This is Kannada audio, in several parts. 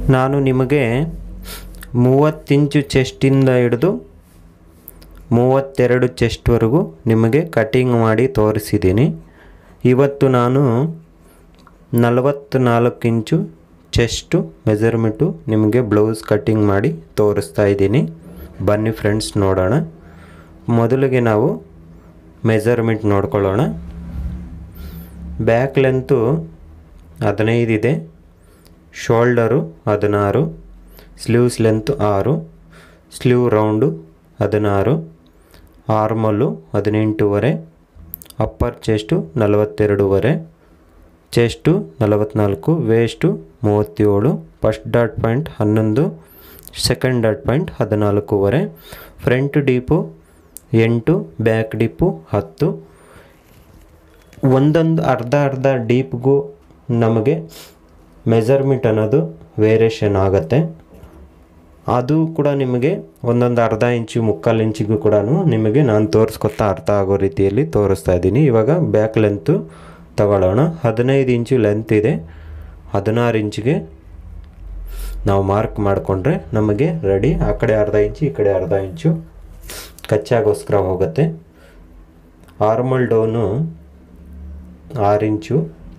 ನಾನು ನಿಮಗೆ ಮೂವತ್ತಿಂಚು ಚೆಸ್ಟಿಂದ ಹಿಡಿದು ಮೂವತ್ತೆರಡು ಚೆಸ್ಟ್ವರೆಗೂ ನಿಮಗೆ ಕಟಿಂಗ್ ಮಾಡಿ ತೋರಿಸಿದ್ದೀನಿ ಇವತ್ತು ನಾನು ನಲವತ್ತ್ನಾಲ್ಕು ಇಂಚು ಚೆಸ್ಟು ಮೆಜರ್ಮೆಂಟು ನಿಮಗೆ ಬ್ಲೌಸ್ ಕಟ್ಟಿಂಗ್ ಮಾಡಿ ತೋರಿಸ್ತಾ ಇದ್ದೀನಿ ಬನ್ನಿ ಫ್ರೆಂಡ್ಸ್ ನೋಡೋಣ ಮೊದಲಿಗೆ ನಾವು ಮೆಜರ್ಮೆಂಟ್ ನೋಡ್ಕೊಳ್ಳೋಣ ಬ್ಯಾಕ್ ಲೆಂತು ಹದಿನೈದು ಇದೆ ಶೋಲ್ಡರು ಹದಿನಾರು ಸ್ಲೀವ್ಸ್ ಲೆಂತ್ ಆರು ಸ್ಲೀವ್ ರೌಂಡು ಹದಿನಾರು ಆರ್ಮಲ್ಲು ಹದಿನೆಂಟೂವರೆ ಅಪ್ಪರ್ ಚೆಸ್ಟು ನಲವತ್ತೆರಡೂವರೆ ಚೆಸ್ಟು ನಲವತ್ತ್ನಾಲ್ಕು ವೇಸ್ಟು ಮೂವತ್ತೇಳು ಫಸ್ಟ್ ಡಾಟ್ ಪಾಯಿಂಟ್ ಹನ್ನೊಂದು ಸೆಕೆಂಡ್ ಡಾಟ್ ಪಾಯಿಂಟ್ ಹದಿನಾಲ್ಕೂವರೆ ಫ್ರಂಟ್ ಡೀಪು ಎಂಟು ಬ್ಯಾಕ್ ಡಿಪ್ಪು ಹತ್ತು ಒಂದೊಂದು ಅರ್ಧ ಅರ್ಧ ಡೀಪ್ಗೂ ನಮಗೆ ಮೆಜರ್ಮೆಂಟ್ ಅನ್ನೋದು ವೇರಿಯೇಷನ್ ಆಗುತ್ತೆ ಅದು ಕೂಡ ನಿಮಗೆ ಒಂದೊಂದು ಅರ್ಧ ಇಂಚು ಮುಕ್ಕಾಲು ಇಂಚಿಗೂ ಕೂಡ ನಿಮಗೆ ನಾನು ತೋರಿಸ್ಕೊತಾ ಅರ್ಥ ಆಗೋ ರೀತಿಯಲ್ಲಿ ತೋರಿಸ್ತಾ ಇದ್ದೀನಿ ಇವಾಗ ಬ್ಯಾಕ್ ಲೆಂತು ತಗೊಳ್ಳೋಣ ಹದಿನೈದು ಇಂಚು ಲೆಂತ್ ಇದೆ ಹದಿನಾರು ಇಂಚಿಗೆ ನಾವು ಮಾರ್ಕ್ ಮಾಡಿಕೊಂಡ್ರೆ ನಮಗೆ ರೆಡಿ ಆ ಕಡೆ ಅರ್ಧ ಇಂಚು ಈ ಕಡೆ ಅರ್ಧ ಇಂಚು ಕಚ್ಚಾಗೋಸ್ಕರ ಹೋಗುತ್ತೆ ಆರ್ಮಲ್ ಡೌನು ಆರು ಇಂಚು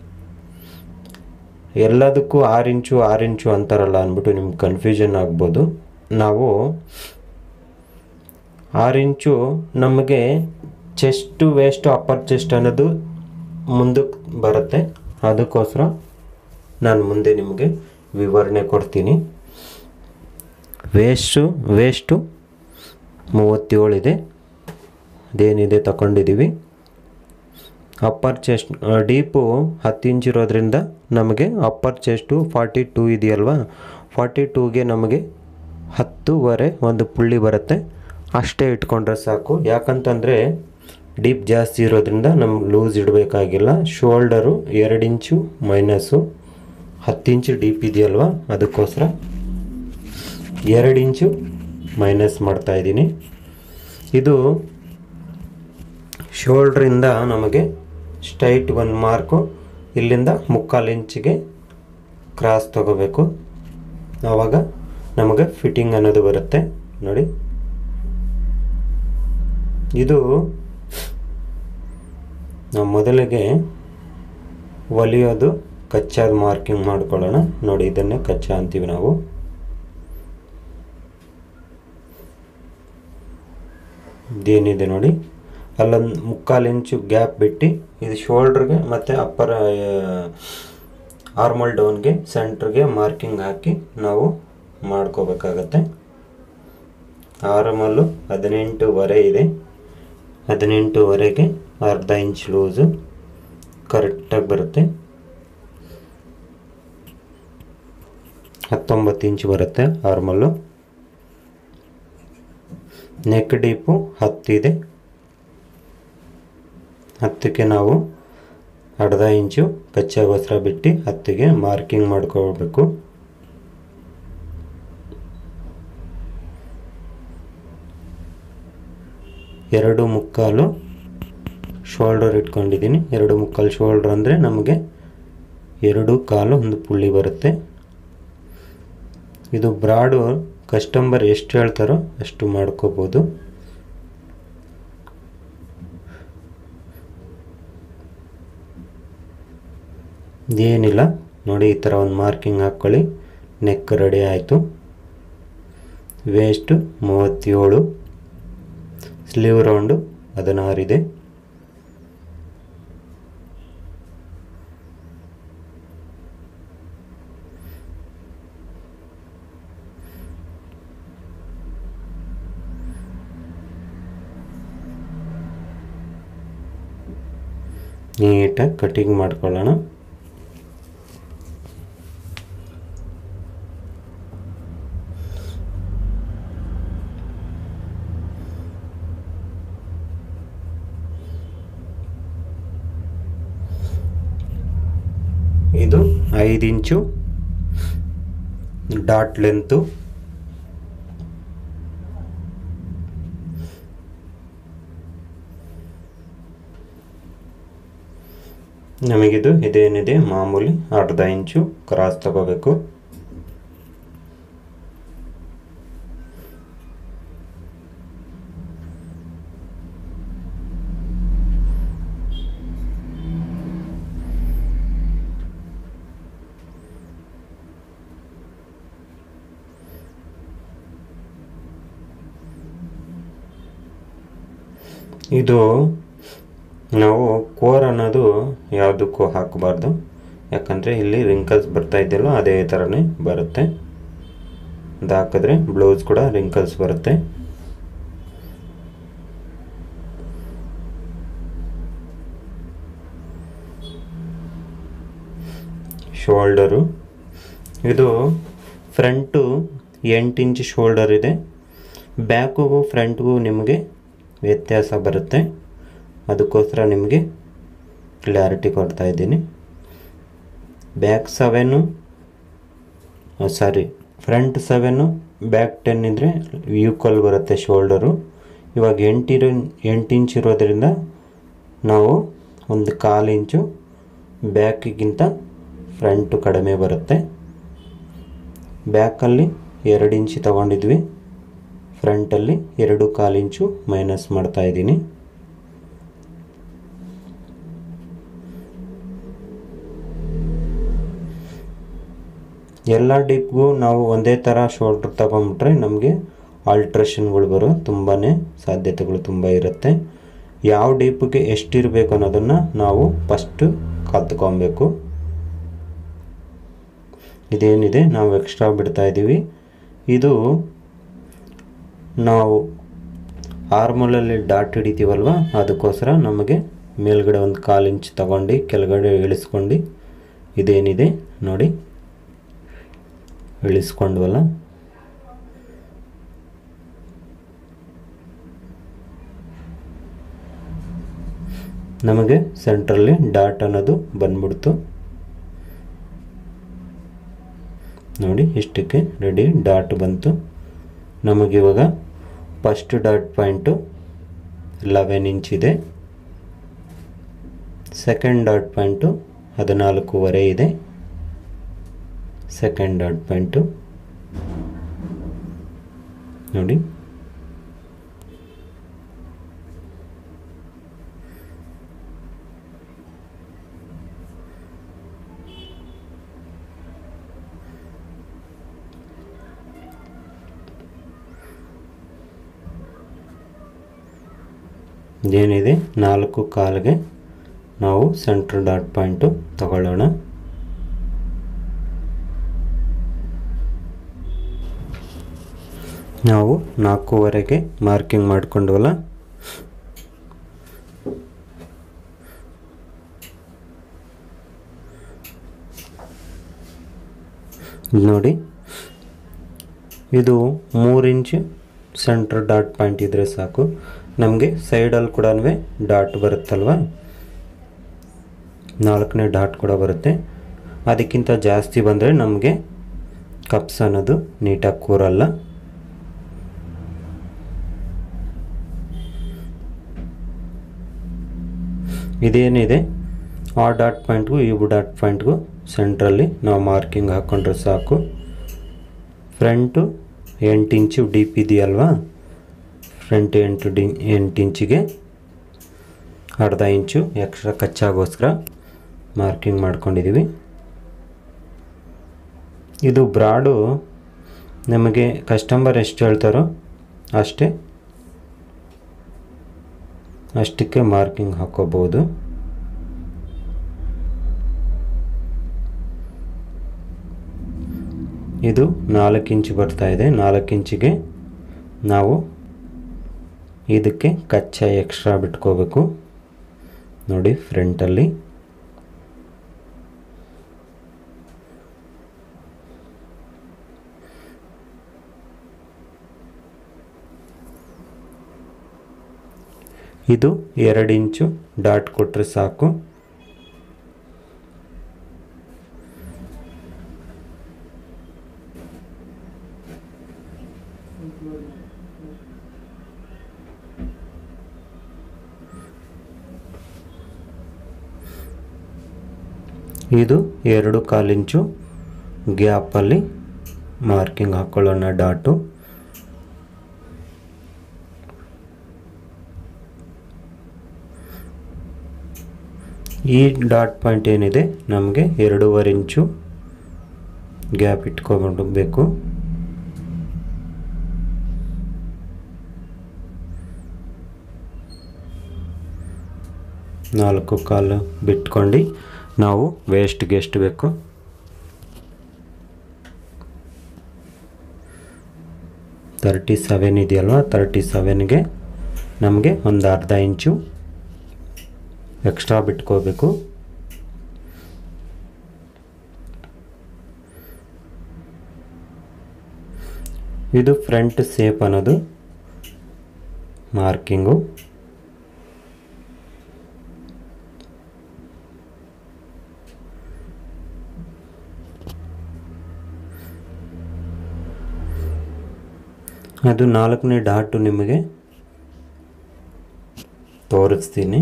ಎಲ್ಲದಕ್ಕೂ ಆರು ಇಂಚು ಆರು ಇಂಚು ಅಂತಾರಲ್ಲ ಅಂದ್ಬಿಟ್ಟು ನಿಮ್ಗೆ ಕನ್ಫ್ಯೂಷನ್ ಆಗ್ಬೋದು ನಾವು ಆರು ಇಂಚು ನಮಗೆ ಚೆಸ್ಟು ವೇಸ್ಟು ಅಪ್ಪರ್ ಚೆಸ್ಟ್ ಅನ್ನೋದು ಮುಂದಕ್ಕೆ ಬರುತ್ತೆ ಅದಕ್ಕೋಸ್ಕರ ನಾನು ಮುಂದೆ ನಿಮಗೆ ವಿವರಣೆ ಕೊಡ್ತೀನಿ ವೇಸ್ಟು ವೇಸ್ಟು ಮೂವತ್ತೇಳಿದೆ ಅದೇನಿದೆ ತಗೊಂಡಿದ್ದೀವಿ ಅಪ್ಪರ್ ಚೆಸ್ಟ್ ಡೀಪು ಹತ್ತು ಇಂಚ್ ಇರೋದ್ರಿಂದ ನಮಗೆ ಅಪ್ಪರ್ ಚೆಸ್ಟು ಫಾರ್ಟಿ ಟೂ ಇದೆಯಲ್ವಾ ಫಾರ್ಟಿ ಟೂಗೆ ನಮಗೆ ಹತ್ತೂವರೆ ಒಂದು ಪುಳ್ಳಿ ಬರುತ್ತೆ ಅಷ್ಟೇ ಇಟ್ಕೊಂಡ್ರೆ ಸಾಕು ಯಾಕಂತಂದರೆ ಡೀಪ್ ಜಾಸ್ತಿ ಇರೋದ್ರಿಂದ ನಮ್ಗೆ ಲೂಸ್ ಇಡಬೇಕಾಗಿಲ್ಲ ಶೋಲ್ಡರು ಎರಡು ಇಂಚು ಮೈನಸ್ಸು ಹತ್ತು ಇಂಚು ಡೀಪ್ ಇದೆಯಲ್ವಾ ಅದಕ್ಕೋಸ್ಕರ ಎರಡು ಇಂಚು ಮೈನಸ್ ಮಾಡ್ತಾಯಿದ್ದೀನಿ ಇದು ಶೋಲ್ಡ್ರಿಂದ ನಮಗೆ ಸ್ಟ್ರೈಟ್ ಒಂದು ಮಾರ್ಕು ಇಲ್ಲಿಂದ ಮುಕ್ಕಾಲು ಇಂಚಿಗೆ ಕ್ರಾಸ್ ತಗೋಬೇಕು ಆವಾಗ ನಮಗೆ ಫಿಟ್ಟಿಂಗ್ ಅನ್ನೋದು ಬರುತ್ತೆ ನೋಡಿ ಇದು ನಾವು ಮೊದಲಿಗೆ ಒಲಿಯೋದು ಕಚ್ಚಾದ ಮಾರ್ಕಿಂಗ್ ಮಾಡ್ಕೊಳ್ಳೋಣ ನೋಡಿ ಇದನ್ನೇ ಕಚ್ಚಾ ಅಂತೀವಿ ನಾವು ಇದೇನಿದೆ ನೋಡಿ ಅಲ್ಲೊಂದು ಮುಕ್ಕಾಲು ಇಂಚು ಗ್ಯಾಪ್ ಬಿಟ್ಟು ಇದು ಶೋಲ್ಡ್ರಿಗೆ ಮತ್ತು ಅಪ್ಪರ್ ಆರ್ಮಲ್ ಡೌನ್ಗೆ ಸೆಂಟ್ರಿಗೆ ಮಾರ್ಕಿಂಗ್ ಹಾಕಿ ನಾವು ಮಾಡ್ಕೋಬೇಕಾಗತ್ತೆ ಆರ್ಮಲ್ಲು ಹದಿನೆಂಟೂವರೆ ಇದೆ ಹದಿನೆಂಟೂವರೆಗೆ ಅರ್ಧ ಇಂಚ್ ಲೂಸು ಕರೆಕ್ಟಾಗಿ ಬರುತ್ತೆ ಹತ್ತೊಂಬತ್ತು ಇಂಚ್ ಬರುತ್ತೆ ಆರ್ಮಲ್ಲು ನೆಕ್ ಡೀಪು ಹತ್ತಿದೆ ಹತ್ತಕ್ಕೆ ನಾವು ಅರ್ಧ ಇಂಚು ಕಚ್ಚಾಗೋಸ್ಕರ ಬಿಟ್ಟು ಹತ್ತಿಗೆ ಮಾರ್ಕಿಂಗ್ ಮಾಡ್ಕೋಬೇಕು ಎರಡು ಮುಕ್ಕಾಲು ಶೋಲ್ಡರ್ ಇಟ್ಕೊಂಡಿದ್ದೀನಿ ಎರಡು ಮುಕ್ಕಾಲು ಶೋಲ್ಡರ್ ಅಂದರೆ ನಮಗೆ ಎರಡು ಕಾಲು ಒಂದು ಪುಳ್ಳಿ ಬರುತ್ತೆ ಇದು ಬ್ರಾಡು ಕಸ್ಟಮರ್ ಎಷ್ಟು ಹೇಳ್ತಾರೋ ಅಷ್ಟು ಮಾಡ್ಕೋಬೋದು ಏನಿಲ್ಲ ನೋಡಿ ಈ ಥರ ಒಂದು ಮಾರ್ಕಿಂಗ್ ಹಾಕ್ಕೊಳ್ಳಿ ನೆಕ್ ರೆಡಿ ಆಯಿತು ವೇಸ್ಟು ಮೂವತ್ತೇಳು ಸ್ಲೀವ್ ರೌಂಡು ಹದಿನಾರಿದೆ ನೀಟಾಗಿ ಕಟಿಂಗ್ ಮಾಡ್ಕೊಳ್ಳೋಣ ಇದು ಐದು ಇಂಚು ಡಾಟ್ ಲೆಂತು ನಮಗಿದು ಇದೇನಿದೆ ಮಾಮೂಲಿ ಅರ್ಧ ಇಂಚು ಕ್ರಾಸ್ ತಗೋಬೇಕು ಇದು ನಾವು ಕೋರ್ ಅನ್ನೋದು ಯಾವುದಕ್ಕೂ ಹಾಕಬಾರ್ದು ಯಾಕಂದರೆ ಇಲ್ಲಿ ರಿಂಕಲ್ಸ್ ಬರ್ತಾ ಇದೆಯಲ್ಲ ಅದೇ ಥರನೇ ಬರುತ್ತೆ ಅದು ಹಾಕಿದ್ರೆ ಬ್ಲೌಸ್ ಕೂಡ ರಿಂಕಲ್ಸ್ ಬರುತ್ತೆ ಶೋಲ್ಡರು ಇದು ಫ್ರಂಟು ಎಂಟು ಇಂಚ್ ಶೋಲ್ಡರ್ ಇದೆ ಬ್ಯಾಕಿಗೂ ಫ್ರಂಟ್ಗೂ ನಿಮಗೆ ವ್ಯತ್ಯಾಸ ಬರುತ್ತೆ ಅದಕ್ಕೋಸ್ಕರ ನಿಮಗೆ ಕ್ಲಾರಿಟಿ ಕೊಡ್ತಾ ಇದ್ದೀನಿ back seven sorry front seven back ten ಇದ್ದರೆ ಈಕ್ವಲ್ ಬರುತ್ತೆ ಶೋಲ್ಡರು ಇವಾಗ ಎಂಟಿರೋ ಎಂಟು ಇಂಚ್ ಇರೋದ್ರಿಂದ ನಾವು ಒಂದು ಕಾಲು ಇಂಚು ಬ್ಯಾಕಿಗಿಂತ ಫ್ರಂಟು ಕಡಿಮೆ ಬರುತ್ತೆ ಬ್ಯಾಕಲ್ಲಿ ಎರಡು ಇಂಚು ತಗೊಂಡಿದ್ವಿ ಫ್ರಂಟಲ್ಲಿ ಎರಡು ಕಾಲು ಇಂಚು ಮೈನಸ್ ಮಾಡ್ತಾ ಇದ್ದೀನಿ ಎಲ್ಲ ಡಿಪ್ಗೂ ನಾವು ಒಂದೇ ಥರ ಶೋಲ್ಡ್ರ್ ತಗೊಂಬಿಟ್ರೆ ನಮಗೆ ಆಲ್ಟ್ರೇಷನ್ಗಳು ಬರೋ ತುಂಬಾ ಸಾಧ್ಯತೆಗಳು ತುಂಬ ಇರುತ್ತೆ ಯಾವ ಡೀಪ್ಗೆ ಎಷ್ಟಿರಬೇಕು ಅನ್ನೋದನ್ನು ನಾವು ಫಸ್ಟು ಕಲ್ತ್ಕೊಬೇಕು ಇದೇನಿದೆ ನಾವು ಎಕ್ಸ್ಟ್ರಾ ಬಿಡ್ತಾ ಇದ್ದೀವಿ ಇದು ನಾವು ಆರ್ಮಲಲ್ಲಿ ಡಾಟ್ ಹಿಡಿತೀವಲ್ವ ಅದಕ್ಕೋಸ್ಕರ ನಮಗೆ ಮೇಲ್ಗಡೆ ಒಂದು ಕಾಲು ಇಂಚ್ ತಗೊಂಡು ಕೆಳಗಡೆ ಇಳಿಸ್ಕೊಂಡು ಇದೇನಿದೆ ನೋಡಿ ಇಳಿಸ್ಕೊಂಡ್ವಲ್ಲ ನಮಗೆ ಸೆಂಟ್ರಲ್ಲಿ ಡಾಟ್ ಅನ್ನೋದು ಬಂದ್ಬಿಡ್ತು ನೋಡಿ ಇಷ್ಟಕ್ಕೆ ರೆಡಿ ಡಾಟ್ ಬಂತು ನಮಗಿವಾಗ first dot point eleven inch ಇದೆ ಸೆಕೆಂಡ್ ಡಾಟ್ ಪಾಯಿಂಟು ಹದಿನಾಲ್ಕೂವರೆ ಇದೆ ಸೆಕೆಂಡ್ ಡಾಟ್ ಪಾಯಿಂಟು ನೋಡಿ ಏನಿದೆ ನಾಲ್ಕು ಕಾಲಿಗೆ ನಾವು ಸೆಂಟ್ರ್ ಡಾಟ್ ಪಾಯಿಂಟು ತಗೊಳ್ಳೋಣ ನಾವು ನಾಲ್ಕೂವರೆಗೆ ಮಾರ್ಕಿಂಗ್ ಮಾಡಿಕೊಂಡ್ವಲ್ಲ ನೋಡಿ ಇದು ಮೂರು ಇಂಚು ಸೆಂಟ್ರ್ ಡಾಟ್ ಪಾಯಿಂಟ್ ಇದ್ದರೆ ಸಾಕು ನಮಗೆ ಸೈಡಲ್ಲಿ ಕೂಡ ಡಾಟ್ ಬರುತ್ತಲ್ವ ನಾಲ್ಕನೇ ಡಾಟ್ ಕೂಡ ಬರುತ್ತೆ ಅದಕ್ಕಿಂತ ಜಾಸ್ತಿ ಬಂದರೆ ನಮಗೆ ಕಪ್ಸ್ ಅನ್ನೋದು ನೀಟಾಗಿ ಕೂರಲ್ಲ ಇದೇನಿದೆ ಆ ಡಾಟ್ ಪಾಯಿಂಟ್ಗೂ ಈ ಡಾಟ್ ಪಾಯಿಂಟ್ಗೂ ಸೆಂಟ್ರಲ್ಲಿ ನಾವು ಮಾರ್ಕಿಂಗ್ ಹಾಕ್ಕೊಂಡ್ರೆ ಸಾಕು ಫ್ರಂಟು ಎಂಟು ಇಂಚು ಡೀಪ್ ಇದೆಯಲ್ವಾ ಫ್ರಂಟ್ ಎಂಟು ಡಿ ಎಂಟು ಇಂಚಿಗೆ ಅರ್ಧ ಇಂಚು ಎಕ್ಸ್ಟ್ರಾ ಕಚ್ಚಾಗೋಸ್ಕರ ಮಾರ್ಕಿಂಗ್ ಮಾಡ್ಕೊಂಡಿದ್ದೀವಿ ಇದು ಬ್ರಾಡು ನಮಗೆ ಕಸ್ಟಮರ್ ಎಷ್ಟು ಹೇಳ್ತಾರೋ ಅಷ್ಟೇ ಅಷ್ಟಕ್ಕೆ ಮಾರ್ಕಿಂಗ್ ಹಾಕೋಬೋದು ಇದು ನಾಲ್ಕು ಇಂಚು ಬರ್ತಾ ಇದೆ ನಾಲ್ಕು ಇಂಚಿಗೆ ನಾವು ಇದಕ್ಕೆ ಕಚ್ಚಾ ಎಕ್ಸ್ಟ್ರಾ ಬಿಟ್ಕೋಬೇಕು ನೋಡಿ ಫ್ರಂಟಲ್ಲಿ ಇದು ಎರಡು ಇಂಚು ಡಾಟ್ ಕೊಟ್ಟರೆ ಸಾಕು ಇದು ಎರಡು ಕಾಲಿಂಚು ಗ್ಯಾಪಲ್ಲಿ ಮಾರ್ಕಿಂಗ್ ಹಾಕ್ಕೊಳ್ಳೋಣ ಡಾಟು ಈ ಡಾಟ್ ಪಾಯಿಂಟ್ ಏನಿದೆ ನಮಗೆ ಎರಡೂವರೆ ಇಂಚು ಗ್ಯಾಪ್ ಇಟ್ಕೊಬೇಕು ನಾಲ್ಕು ಕಾಲು ಬಿಟ್ಕೊಂಡು ನಾವು ವೇಸ್ಟ್ಗೆ ಎಷ್ಟು ಬೇಕು ತರ್ಟಿ ಸೆವೆನ್ ಇದೆಯಲ್ವ ತರ್ಟಿ ಸೆವೆನ್ಗೆ ನಮಗೆ ಒಂದು ಅರ್ಧ ಇಂಚು ಎಕ್ಸ್ಟ್ರಾ ಬಿಟ್ಕೋಬೇಕು ಇದು ಫ್ರಂಟ್ ಸೇಪ್ ಅನ್ನೋದು ಮಾರ್ಕಿಂಗು ಅದು ನಾಲ್ಕನೇ ಡಾಟು ನಿಮಗೆ ತೋರಿಸ್ತೀನಿ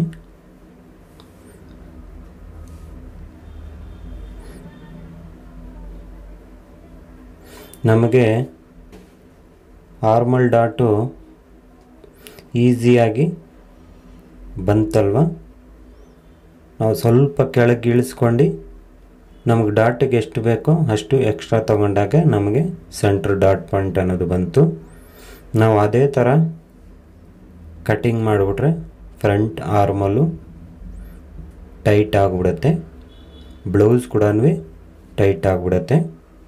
ನಮಗೆ ಆರ್ಮಲ್ ಡಾಟು ಈಸಿಯಾಗಿ ಬಂತಲ್ವ ನಾವು ಸ್ವಲ್ಪ ಕೆಳಗೆ ಇಳಿಸ್ಕೊಂಡು ನಮಗೆ ಡಾಟಿಗೆ ಎಷ್ಟು ಬೇಕೋ ಅಷ್ಟು ಎಕ್ಸ್ಟ್ರಾ ತೊಗೊಂಡಾಗ ನಮಗೆ ಸೆಂಟ್ರ್ ಡಾಟ್ ಪಾಯಿಂಟ್ ಅನ್ನೋದು ಬಂತು ನಾವು ಅದೇ ಥರ ಕಟಿಂಗ್ ಮಾಡಿಬಿಟ್ರೆ ಫ್ರಂಟ್ ಆರ್ಮಲ್ಲು ಟೈಟ್ ಆಗಿಬಿಡುತ್ತೆ ಬ್ಲೌಸ್ ಕೂಡ ಟೈಟ್ ಆಗಿಬಿಡುತ್ತೆ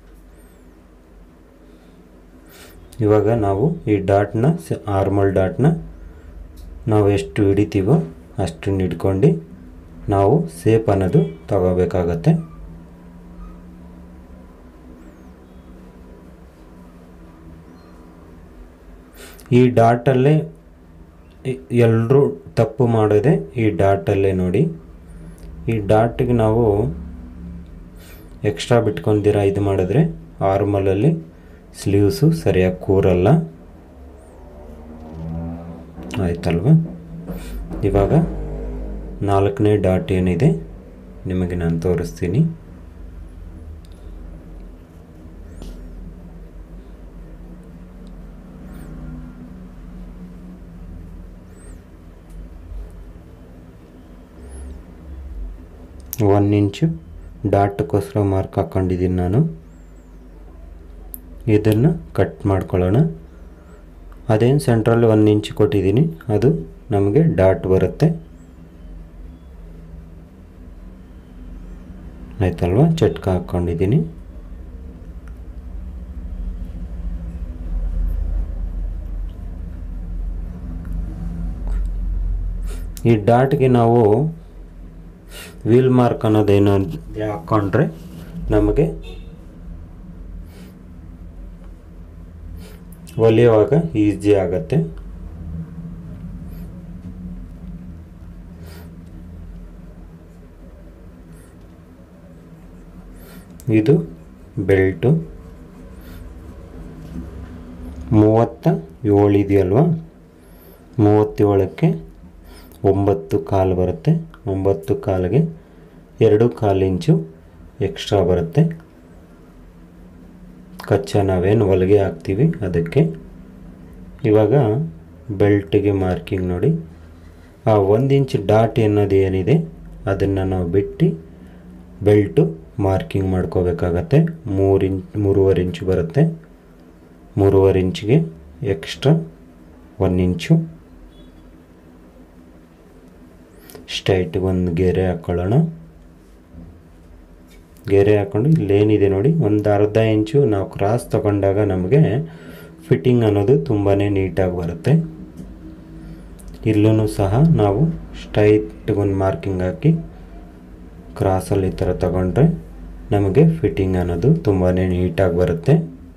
ಇವಾಗ ನಾವು ಈ ಡಾಟ್ನ ಆರ್ಮಲ್ ಡಾಟ್ನ ನಾವು ಎಷ್ಟು ಹಿಡಿತೀವೋ ಅಷ್ಟನ್ನು ಹಿಡ್ಕೊಂಡು ನಾವು ಸೇಪ್ ಅನ್ನೋದು ತಗೋಬೇಕಾಗತ್ತೆ ಈ ಡಾಟಲ್ಲೇ ಎಲ್ಲರೂ ತಪ್ಪು ಮಾಡೋದೆ ಈ ಡಾಟಲ್ಲೇ ನೋಡಿ ಈ ಡಾಟಿಗೆ ನಾವು ಎಕ್ಸ್ಟ್ರಾ ಬಿಟ್ಕೊಂಡಿರ ಇದು ಮಾಡಿದ್ರೆ ಆರ್ಮಲಲ್ಲಿ ಸ್ಲೀವ್ಸು ಸರಿಯಾಗಿ ಕೂರಲ್ಲ ಆಯ್ತಲ್ವ ಇವಾಗ ನಾಲ್ಕನೇ ಡಾಟ್ ಏನಿದೆ ನಿಮಗೆ ನಾನು ತೋರಿಸ್ತೀನಿ ಒನ್ ಇಂಚು ಡಾಟ್ಗೋಸ್ಕರ ಮಾರ್ಕ್ ಹಾಕ್ಕೊಂಡಿದ್ದೀನಿ ನಾನು ಇದನ್ನು ಕಟ್ ಮಾಡ್ಕೊಳ್ಳೋಣ ಅದೇನು ಸೆಂಟ್ರಲ್ಲಿ ಒಂದು ಇಂಚ್ ಕೊಟ್ಟಿದ್ದೀನಿ ಅದು ನಮಗೆ ಡಾಟ್ ಬರುತ್ತೆ ಆಯ್ತಲ್ವ ಚಟ್ಕ ಹಾಕ್ಕೊಂಡಿದ್ದೀನಿ ಈ ಡಾಟ್ಗೆ ನಾವು ವೀಲ್ ಮಾರ್ಕ್ ಅನ್ನೋದೇನು ಹಾಕ್ಕೊಂಡ್ರೆ ನಮಗೆ ಹೊಲಿಯುವಾಗ ಈಸಿ ಆಗತ್ತೆ ಇದು ಬೆಲ್ಟು ಮೂವತ್ತ ಏಳು ಇದೆಯಲ್ವಾ ಮೂವತ್ತೇಳಕ್ಕೆ ಒಂಬತ್ತು ಕಾಲು ಬರುತ್ತೆ ಒಂಬತ್ತು ಕಾಲಿಗೆ ಎರಡು ಕಾಲು ಇಂಚು ಎಕ್ಸ್ಟ್ರಾ ಬರುತ್ತೆ ಕಚ್ಚಾ ನಾವೇನು ಹೊಲಿಗೆ ಹಾಕ್ತೀವಿ ಅದಕ್ಕೆ ಇವಾಗ ಬೆಲ್ಟಿಗೆ ಮಾರ್ಕಿಂಗ್ ನೋಡಿ ಆ ಒಂದು ಇಂಚ್ ಡಾಟ್ ಅನ್ನೋದು ಏನಿದೆ ಅದನ್ನು ನಾವು ಬಿಟ್ಟು ಬೆಲ್ಟು ಮಾರ್ಕಿಂಗ್ ಮಾಡ್ಕೋಬೇಕಾಗತ್ತೆ ಮೂರು ಇಂಚ್ ಮೂರುವರೆ ಇಂಚು ಬರುತ್ತೆ ಮೂರುವರೆ ಇಂಚಿಗೆ ಎಕ್ಸ್ಟ್ರಾ ಒನ್ ಇಂಚು ಸ್ಟ್ರೈಟ್ಗೆ ಒಂದು ಗೆರೆ ಹಾಕ್ಕೊಳ್ಳೋಣ ಗೆರೆ ಹಾಕ್ಕೊಂಡು ಇಲ್ಲೇನಿದೆ ನೋಡಿ ಒಂದು ಅರ್ಧ ಇಂಚು ನಾವು ಕ್ರಾಸ್ ತಗೊಂಡಾಗ ನಮಗೆ ಫಿಟ್ಟಿಂಗ್ ಅನ್ನೋದು ತುಂಬಾ ನೀಟಾಗಿ ಬರುತ್ತೆ ಇಲ್ಲೂ ಸಹ ನಾವು ಸ್ಟ್ರೈಟ್ಗೆ ಒಂದು ಮಾರ್ಕಿಂಗ್ ಹಾಕಿ ಕ್ರಾಸಲ್ಲಿ ಈ ಥರ ತಗೊಂಡ್ರೆ ನಮಗೆ ಫಿಟ್ಟಿಂಗ್ ಅನ್ನೋದು ತುಂಬಾ ನೀಟಾಗಿ ಬರುತ್ತೆ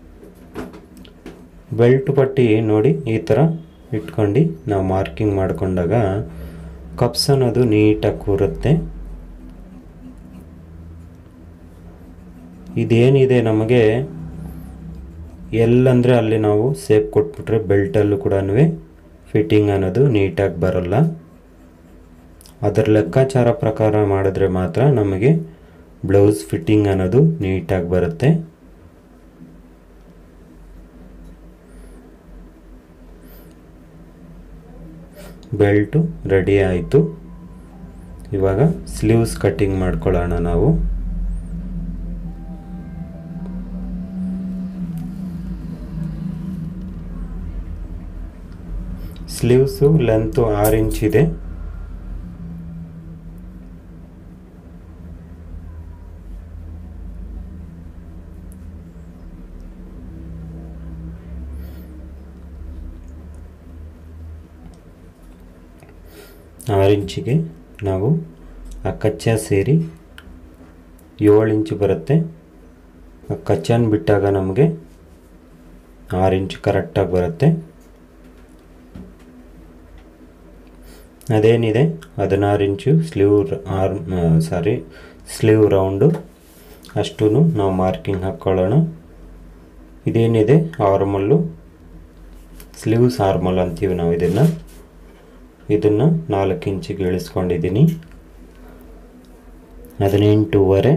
ಬೆಲ್ಟ್ ಪಟ್ಟಿ ನೋಡಿ ಈ ಥರ ಇಟ್ಕೊಂಡು ನಾವು ಮಾರ್ಕಿಂಗ್ ಮಾಡಿಕೊಂಡಾಗ ಕಪ್ಸ್ ಅನ್ನೋದು ನೀಟಾಗಿ ಕೂರುತ್ತೆ ಇದೇನಿದೆ ನಮಗೆ ಎಲ್ಲಂದರೆ ಅಲ್ಲಿ ನಾವು ಸೇಪ್ ಕೊಟ್ಬಿಟ್ರೆ ಬೆಲ್ಟಲ್ಲೂ ಕೂಡ ಫಿಟ್ಟಿಂಗ್ ಅನ್ನೋದು ನೀಟಾಗಿ ಬರಲ್ಲ ಅದರ ಲೆಕ್ಕಾಚಾರ ಪ್ರಕಾರ ಮಾಡಿದ್ರೆ ಮಾತ್ರ ನಮಗೆ ಬ್ಲೌಸ್ ಫಿಟ್ಟಿಂಗ್ ಅನ್ನೋದು ನೀಟಾಗಿ ಬರುತ್ತೆ ಬೆಲ್ಟು ರೆಡಿ ಆಯಿತು ಇವಾಗ ಸ್ಲೀವ್ಸ್ ಕಟ್ಟಿಂಗ್ ಮಾಡ್ಕೊಳ್ಳೋಣ ನಾವು ಸ್ಲೀವ್ಸು ಲೆಂತು ಆರು ಇಂಚ್ ಇದೆ ಆರು ಇಂಚಿಗೆ ನಾವು ಆ ಕಚ್ಚಾ ಸೇರಿ ಏಳು ಇಂಚು ಬರುತ್ತೆ ಆ ಕಚ್ಚಾನ ಬಿಟ್ಟಾಗ ನಮಗೆ ಆರು ಇಂಚು ಕರೆಕ್ಟಾಗಿ ಬರುತ್ತೆ ಅದೇನಿದೆ ಹದಿನಾರು ಇಂಚು sleeve or sorry sleeve round ಅಷ್ಟೂ ನಾವು ಮಾರ್ಕಿಂಗ್ ಹಾಕ್ಕೊಳ್ಳೋಣ ಇದೇನಿದೆ ಆರ್ಮಲ್ಲು ಸ್ಲೀವ್ಸ್ ಆರ್ಮಲ್ ಅಂತೀವಿ ನಾವು ಇದನ್ನು ಇದನ್ನು ನಾಲ್ಕು ಇಂಚಿಗೆ ಇಳಿಸ್ಕೊಂಡಿದ್ದೀನಿ ಹದಿನೆಂಟೂವರೆ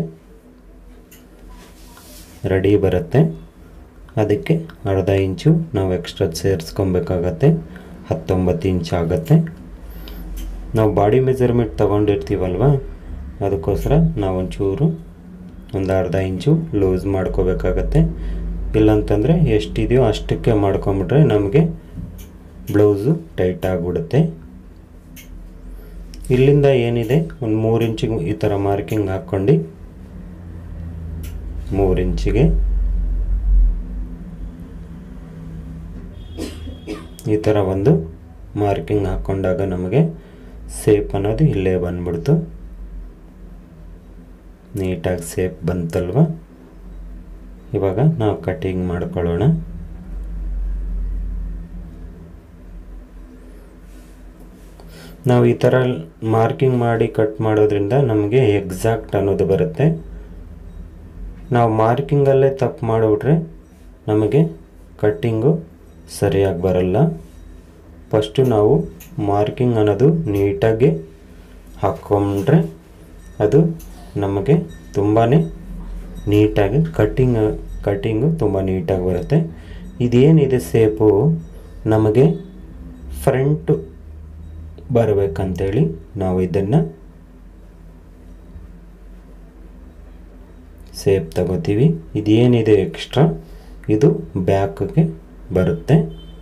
ರೆಡಿ ಬರುತ್ತೆ ಅದಕ್ಕೆ ಅರ್ಧ ಇಂಚು ನಾವು ಎಕ್ಸ್ಟ್ರಾ ಸೇರಿಸ್ಕೊಬೇಕಾಗತ್ತೆ ಹತ್ತೊಂಬತ್ತು ಇಂಚ್ ಆಗುತ್ತೆ ನಾವು ಬಾಡಿ ಮೆಜರ್ಮೆಂಟ್ ತೊಗೊಂಡಿರ್ತೀವಲ್ವ ಅದಕ್ಕೋಸ್ಕರ ನಾವು ಒಂಚೂರು ಒಂದು ಅರ್ಧ ಇಂಚು ಲೂಸ್ ಮಾಡ್ಕೋಬೇಕಾಗತ್ತೆ ಇಲ್ಲಂತಂದರೆ ಎಷ್ಟಿದೆಯೋ ಅಷ್ಟಕ್ಕೆ ಮಾಡ್ಕೊಂಬಿಟ್ರೆ ನಮಗೆ ಬ್ಲೌಸು ಟೈಟ್ ಆಗಿಬಿಡುತ್ತೆ ಇಲ್ಲಿಂದ ಏನಿದೆ ಒಂದು ಮೂರು ಇಂಚಿಗೆ ಈ ಥರ ಮಾರ್ಕಿಂಗ್ ಹಾಕ್ಕೊಂಡು ಮೂರು ಇಂಚಿಗೆ ಈ ಥರ ಒಂದು ಮಾರ್ಕಿಂಗ್ ಹಾಕ್ಕೊಂಡಾಗ ನಮಗೆ ಸೇಪ್ ಅನ್ನೋದು ಇಲ್ಲೇ ಬಂದ್ಬಿಡ್ತು ನೀಟಾಗಿ ಸೇಪ್ ಬಂತಲ್ವ ಇವಾಗ ನಾವು ಕಟಿಂಗ್ ಮಾಡ್ಕೊಳ್ಳೋಣ ನಾವು ಈ ಥರ ಮಾರ್ಕಿಂಗ್ ಮಾಡಿ ಕಟ್ ಮಾಡೋದ್ರಿಂದ ನಮಗೆ ಎಕ್ಸಾಕ್ಟ್ ಅನ್ನೋದು ಬರುತ್ತೆ ನಾವು ಮಾರ್ಕಿಂಗಲ್ಲೇ ತಪ್ಪು ಮಾಡಿಬಿಟ್ರೆ ನಮಗೆ ಕಟ್ಟಿಂಗು ಸರಿಯಾಗಿ ಬರಲ್ಲ ಫಸ್ಟು ನಾವು ಮಾರ್ಕಿಂಗ್ ಅನ್ನೋದು ನೀಟಾಗಿ ಹಾಕ್ಕೊಂಡ್ರೆ ಅದು ನಮಗೆ ತುಂಬಾ ನೀಟಾಗಿ ಕಟ್ಟಿಂಗ್ ಕಟ್ಟಿಂಗು ತುಂಬ ನೀಟಾಗಿ ಬರುತ್ತೆ ಇದೇನಿದೆ ಸೇಪು ನಮಗೆ ಫ್ರಂಟು ಬರಬೇಕಂತೇಳಿ ನಾವು ಇದನ್ನು ಸೇಪ್ ತಗೋತೀವಿ ಇದೇನಿದೆ ಎಕ್ಸ್ಟ್ರಾ ಇದು ಬ್ಯಾಕ್ಗೆ ಬರುತ್ತೆ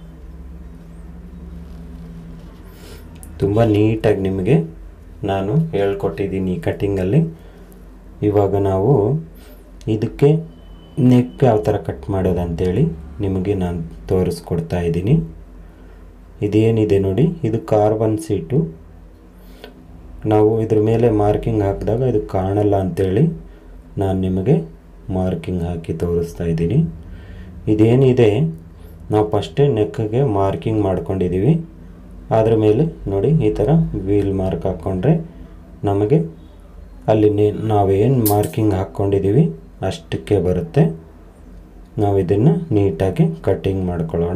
ತುಂಬ ನೀಟಾಗಿ ನಿಮಗೆ ನಾನು ಹೇಳ್ಕೊಟ್ಟಿದ್ದೀನಿ ಈ ಕಟ್ಟಿಂಗಲ್ಲಿ ಇವಾಗ ನಾವು ಇದಕ್ಕೆ ನೆಕ್ ಯಾವ ಥರ ಕಟ್ ಮಾಡೋದಂತೇಳಿ ನಿಮಗೆ ನಾನು ತೋರಿಸ್ಕೊಡ್ತಾ ಇದ್ದೀನಿ ಇದೇನಿದೆ ನೋಡಿ ಇದು ಕಾರ್ಬನ್ ಸೀಟು ನಾವು ಇದ್ರ ಮೇಲೆ ಮಾರ್ಕಿಂಗ್ ಹಾಕಿದಾಗ ಇದು ಕಾಣಲ್ಲ ಅಂಥೇಳಿ ನಾನು ನಿಮಗೆ ಮಾರ್ಕಿಂಗ್ ಹಾಕಿ ತೋರಿಸ್ತಾ ಇದ್ದೀನಿ ಇದೇನಿದೆ ನಾವು ಫಸ್ಟೇ ನೆಕ್ಗೆ ಮಾರ್ಕಿಂಗ್ ಮಾಡ್ಕೊಂಡಿದ್ದೀವಿ ಅದ್ರ ಮೇಲೆ ನೋಡಿ ಈ ಥರ ವೀಲ್ ಮಾರ್ಕ್ ಹಾಕ್ಕೊಂಡ್ರೆ ನಮಗೆ ಅಲ್ಲಿ ನೇ ನಾವೇನು ಮಾರ್ಕಿಂಗ್ ಹಾಕ್ಕೊಂಡಿದ್ದೀವಿ ಅಷ್ಟಕ್ಕೆ ಬರುತ್ತೆ ನಾವು ಇದನ್ನು ನೀಟಾಗಿ ಕಟ್ಟಿಂಗ್ ಮಾಡ್ಕೊಳ್ಳೋಣ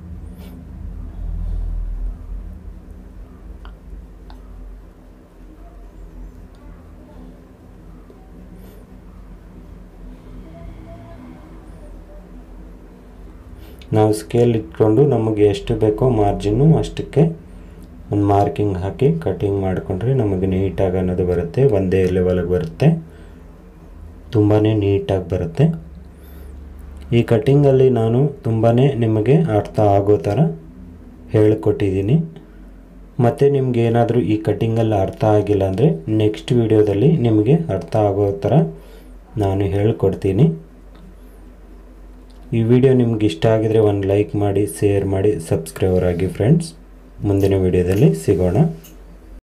ನಾವು ಸ್ಕೇಲ್ ಇಟ್ಕೊಂಡು ನಮಗೆ ಎಷ್ಟು ಬೇಕೋ ಮಾರ್ಜಿನ್ನು ಅಷ್ಟಕ್ಕೆ ಒಂದು ಮಾರ್ಕಿಂಗ್ ಹಾಕಿ ಕಟಿಂಗ್ ಮಾಡಿಕೊಂಡ್ರೆ ನಮಗೆ ನೀಟಾಗಿ ಅನ್ನೋದು ಬರುತ್ತೆ ಒಂದೇ ಲೆವೆಲ್ಗೆ ಬರುತ್ತೆ ತುಂಬಾ ನೀಟಾಗಿ ಬರುತ್ತೆ ಈ ಕಟ್ಟಿಂಗಲ್ಲಿ ನಾನು ತುಂಬಾ ನಿಮಗೆ ಅರ್ಥ ಆಗೋ ಥರ ಹೇಳಿಕೊಟ್ಟಿದ್ದೀನಿ ಮತ್ತು ನಿಮ್ಗೆ ಏನಾದರೂ ಈ ಕಟ್ಟಿಂಗಲ್ಲಿ ಅರ್ಥ ಆಗಿಲ್ಲ ಅಂದರೆ ನೆಕ್ಸ್ಟ್ ವಿಡಿಯೋದಲ್ಲಿ ನಿಮಗೆ ಅರ್ಥ ಆಗೋ ಥರ ನಾನು ಹೇಳ್ಕೊಡ್ತೀನಿ ಈ ವಿಡಿಯೋ ನಿಮ್ಗೆ ಇಷ್ಟ ಆಗಿದರೆ ಒಂದು ಲೈಕ್ ಮಾಡಿ ಶೇರ್ ಮಾಡಿ ಸಬ್ಸ್ಕ್ರೈಬರ್ ಆಗಿ ಫ್ರೆಂಡ್ಸ್ ಮುಂದಿನ ವಿಡಿಯೋದಲ್ಲಿ ಸಿಗೋಣ